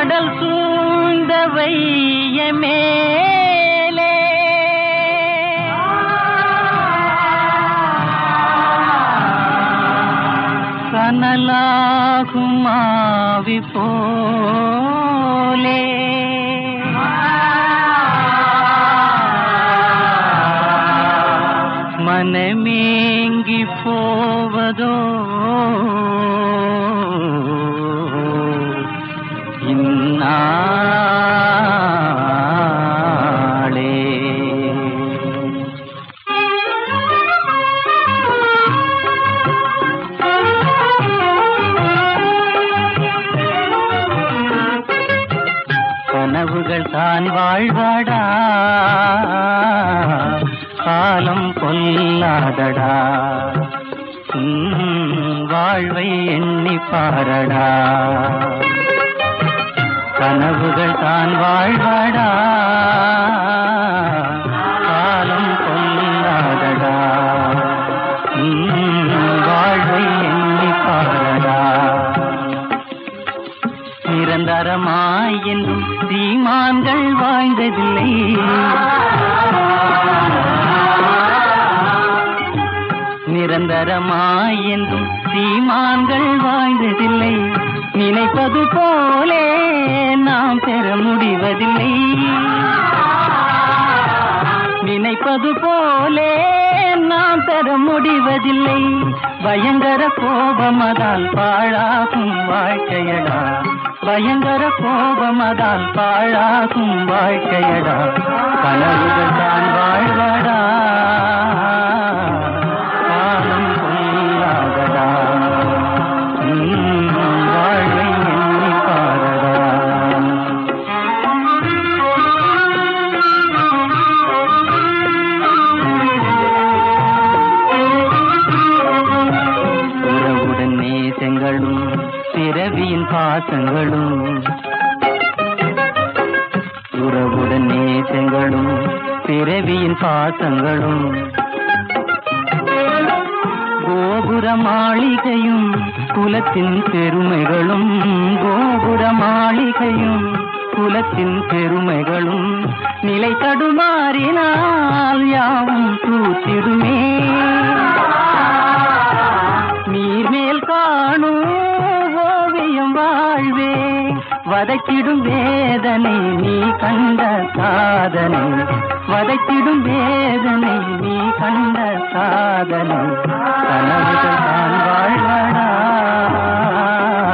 கடல் சூழ்ந்த வைய மேலே கனலாகும் ஆவி போலே மனமேங்கி போவதோ இந்நாளே கனவுகள் தான் வாழ்வாடா காலம் கொல்லாதடா உம் வாழ்வை எண்ணி பாரடா கனவுகள் தான் வாழ்வாடா காலம் கொல்லாதடா உம் வாழ்வை எண்ணி பாரடா நிரந்தரமாய் என்றும் சீமான்கள் வாழ்ந்ததில்லை நிரந்தரமாய் என்றும் சீமான்கள் வாழ்ந்ததில்லை நினைப்பது போலே நாம் பெற முடிவதில்லை நினைப்பது போலே நாம் பெற முடிவதில்லை பயங்கர கோபமதால் பாழாகும் வாழ்க்கையடா பயங்கர கோபமதால் பாழாகும் வாழ்க்கையடா கனவுகள் தான் வாழ்வடா காலம் கொல்லாதடா உம் வாழ்வை எண்ணி பாரடா உறவுடன் நேசங்களும் பிறவியின் பாசங்களும் உறவுடன் நேசங்களும் பிறவியின் பாசங்களும் கோபுர மாளிகையும் குலத்தின் பெருமைகளும் கோபுர மாளிகையும் குலத்தின் பெருமைகளும் நிலை தடுமாறினால் யாவும் தூத்திடுமே நீர்மேல் காணும் ஓவியம் வாழ்வே வதைத்திடும் வேதனை நீ கண்ட சாதனை வதைத்திடும் வேதனை நீ கண்ட சாதனை கனவுகள் தான் வாழ்வடா